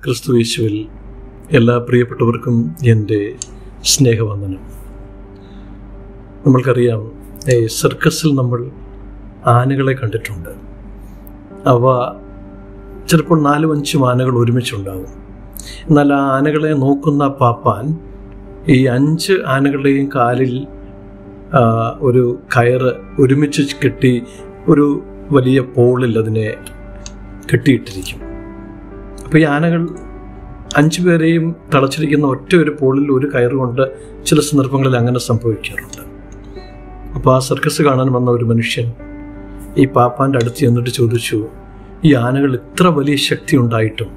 ക്രിസ്തു യേശുവിൽ എല്ലാ പ്രിയപ്പെട്ടവർക്കും എൻ്റെ സ്നേഹവന്ദനം നമ്മൾക്കറിയാം ഈ സർക്കസിൽ നമ്മൾ ആനകളെ കണ്ടിട്ടുണ്ട് അവ ചിലപ്പോൾ നാലും അഞ്ചും ആനകൾ ഒരുമിച്ചുണ്ടാകും എന്നാൽ ആ ആനകളെ നോക്കുന്ന പാപ്പാൻ ഈ അഞ്ച് ആനകളുടെയും കാലിൽ ആ, ഒരു കയറ് ഒരുമിച്ച് കെട്ടി ഒരു വലിയ പോളിൽ അതിനെ കെട്ടിയിട്ടിരിക്കും അപ്പോൾ ഈ ആനകൾ അഞ്ചു പേരെയും തളച്ചിരിക്കുന്ന ഒറ്റ ഒരു പോളിൽ ഒരു കയറ് കൊണ്ട് ചില സന്ദർഭങ്ങളിൽ അങ്ങനെ സംഭവിക്കാറുണ്ട് അപ്പോൾ ആ സർക്കസ് കാണാൻ വന്ന ഒരു മനുഷ്യൻ ഈ പാപ്പാൻ്റെ അടുത്ത് ചെന്നിട്ട് ചോദിച്ചു ഈ ആനകൾ ഇത്ര വലിയ ശക്തി ഉണ്ടായിട്ടും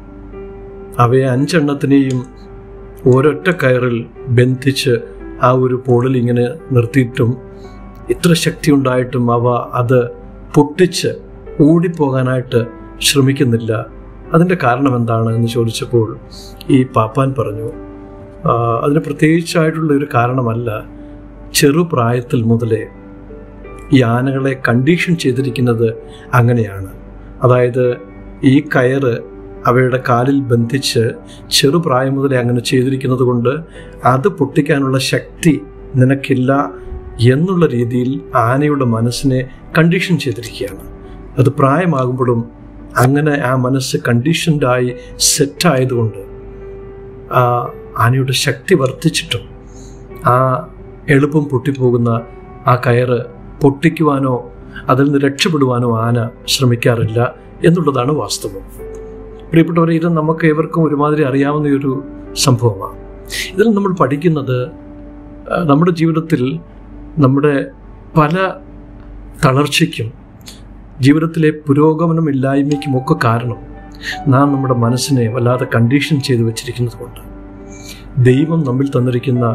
അവയെ അഞ്ചെണ്ണത്തിനെയും ഒരൊറ്റ കയറിൽ ബന്ധിച്ച് ആ ഒരു പോളിൽ ഇങ്ങനെ നിർത്തിയിട്ടും ഇത്ര ശക്തി ഉണ്ടായിട്ടും അവ അത് പൊട്ടിച്ച് ഓടിപ്പോകാനായിട്ട് ശ്രമിക്കുന്നില്ല അതിൻ്റെ കാരണം എന്താണ് എന്ന് ചോദിച്ചപ്പോൾ ഈ പാപ്പാൻ പറഞ്ഞു "ആ, അതിന് പ്രത്യേകിച്ചായിട്ടുള്ള ഒരു കാരണമല്ല ചെറുപ്രായത്തിൽ മുതലേ ഈ ആനകളെ കണ്ടീഷൻ ചെയ്തിരിക്കുന്നത് അങ്ങനെയാണ് അതായത് ഈ കയറ് അവയുടെ കാലിൽ ബന്ധിച്ച് ചെറുപ്രായം മുതലേ അങ്ങനെ ചെയ്തിരിക്കുന്നത് കൊണ്ട് അത് പൊട്ടിക്കാനുള്ള ശക്തി നിനക്കില്ല എന്നുള്ള രീതിയിൽ ആനയുടെ മനസ്സിനെ കണ്ടീഷൻ ചെയ്തിരിക്കുകയാണ് അത് പ്രായമാകുമ്പോഴും അങ്ങനെ ആ മനസ്സ് കണ്ടീഷൻഡായി സെറ്റായതുകൊണ്ട് ആ ആനയുടെ ശക്തി വർദ്ധിച്ചിട്ടും ആ എളുപ്പം പൊട്ടിപ്പോകുന്ന ആ കയറ് പൊട്ടിക്കുവാനോ അതിൽ നിന്ന് രക്ഷപ്പെടുവാനോ ആന ശ്രമിക്കാറില്ല എന്നുള്ളതാണ് വാസ്തവം പ്രിയപ്പെട്ടവരെ ഇത് നമുക്ക് ഏവർക്കും ഒരുമാതിരി അറിയാവുന്ന ഒരു സംഭവമാണ് ഇതിൽ നമ്മൾ പഠിക്കുന്നത് ആ, നമ്മുടെ ജീവിതത്തിൽ നമ്മുടെ പല തളർച്ചയ്ക്കും ജീവിതത്തിലെ പുരോഗമനമില്ലായ്മയ്ക്കും ഒക്കെ കാരണം നാം നമ്മുടെ മനസ്സിനെ വല്ലാതെ കണ്ടീഷൻ ചെയ്തു വെച്ചിരിക്കുന്നത് കൊണ്ട് ദൈവം നമ്മിൽ തന്നിരിക്കുന്ന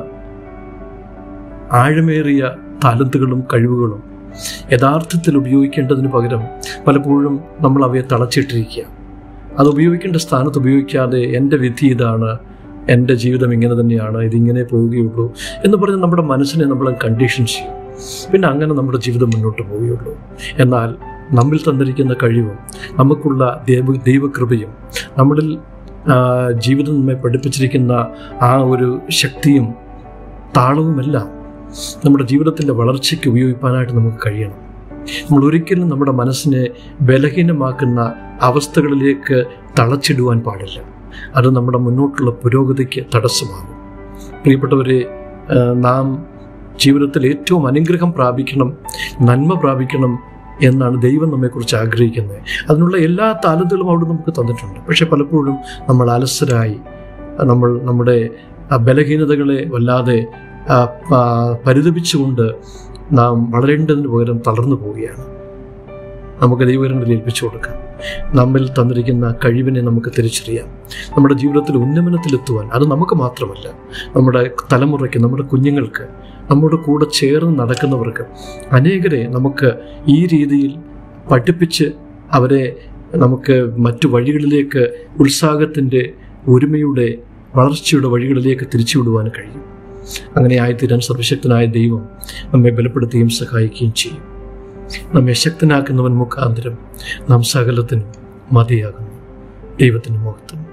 ആഴമേറിയ താലന്തുകളും കഴിവുകളും യഥാർത്ഥത്തിൽ ഉപയോഗിക്കേണ്ടതിന് പകരം പലപ്പോഴും നമ്മൾ അവയെ തളച്ചിട്ടിരിക്കുക അത് ഉപയോഗിക്കേണ്ട സ്ഥാനത്ത് ഉപയോഗിക്കാതെ എൻ്റെ വിധി ഇതാണ് എൻ്റെ ജീവിതം ഇങ്ങനെ തന്നെയാണ് ഇതിങ്ങനെ പോവുകയുള്ളൂ എന്ന് പറഞ്ഞ് നമ്മുടെ മനസ്സിനെ നമ്മൾ കണ്ടീഷൻ ചെയ്യും പിന്നെ അങ്ങനെ നമ്മുടെ ജീവിതം മുന്നോട്ട് പോവുകയുള്ളൂ എന്നാൽ നമ്മിൽ തന്നിരിക്കുന്ന കഴിവും നമുക്കുള്ള ദൈവ ദൈവകൃപയും നമ്മളിൽ ആ, ജീവിതം നമ്മെ പഠിപ്പിച്ചിരിക്കുന്ന ആ ഒരു ശക്തിയും താളവുമെല്ലാം നമ്മുടെ ജീവിതത്തിൻ്റെ വളർച്ചയ്ക്ക് ഉപയോഗിക്കാനായിട്ട് നമുക്ക് കഴിയണം നമ്മൾ ഒരിക്കലും നമ്മുടെ മനസ്സിനെ ബലഹീനമാക്കുന്ന അവസ്ഥകളിലേക്ക് തളച്ചിടുവാൻ പാടില്ല അത് നമ്മുടെ മുന്നോട്ടുള്ള പുരോഗതിക്ക് തടസ്സമാകും പ്രിയപ്പെട്ടവരെ ആ, നാം ജീവിതത്തിൽ ഏറ്റവും അനുഗ്രഹം പ്രാപിക്കണം നന്മ പ്രാപിക്കണം എന്നാണ് ദൈവം നമ്മെക്കുറിച്ച് ആഗ്രഹിക്കുന്നത് അതിനുള്ള എല്ലാ താലന്തുകളും അവിടെ നമുക്ക് തന്നിട്ടുണ്ട് പക്ഷെ പലപ്പോഴും നമ്മൾ അലസരായി നമ്മൾ നമ്മുടെ ആ ബലഹീനതകളെ വല്ലാതെ ആ, ആ, പരിതപിച്ചുകൊണ്ട് നാം വളരേണ്ടതിന് പകരം തളർന്നു പോവുകയാണ് നമുക്ക് ദൈവകരങ്ങളിൽ ഏൽപ്പിച്ചു കൊടുക്കാം നമ്മിൽ തന്നിരിക്കുന്ന കഴിവിനെ നമുക്ക് തിരിച്ചറിയാം നമ്മുടെ ജീവിതത്തിൽ ഉന്നമനത്തിലെത്തുവാൻ അത് നമുക്ക് മാത്രമല്ല നമ്മുടെ തലമുറയ്ക്ക് നമ്മുടെ കുഞ്ഞുങ്ങൾക്ക് നമ്മുടെ കൂടെ ചേർന്ന് നടക്കുന്നവർക്ക് അനേകരെ നമുക്ക് ഈ രീതിയിൽ പഠിപ്പിച്ച് അവരെ നമുക്ക് മറ്റു വഴികളിലേക്ക് ഉത്സാഹത്തിൻ്റെ ഒരുമയുടെ വളർച്ചയുടെ വഴികളിലേക്ക് തിരിച്ചുവിടുവാൻ കഴിയും അങ്ങനെ ആയിത്തീരാൻ സർവശക്തനായ ദൈവം നമ്മെ ബലപ്പെടുത്തുകയും സഹായിക്കുകയും ചെയ്യും നമ്മെ ശക്തനാക്കുന്നവൻ മുഖാന്തരം നാം സകലത്തിനും മതിയാകുന്നു ദൈവത്തിന് മുഖത്തും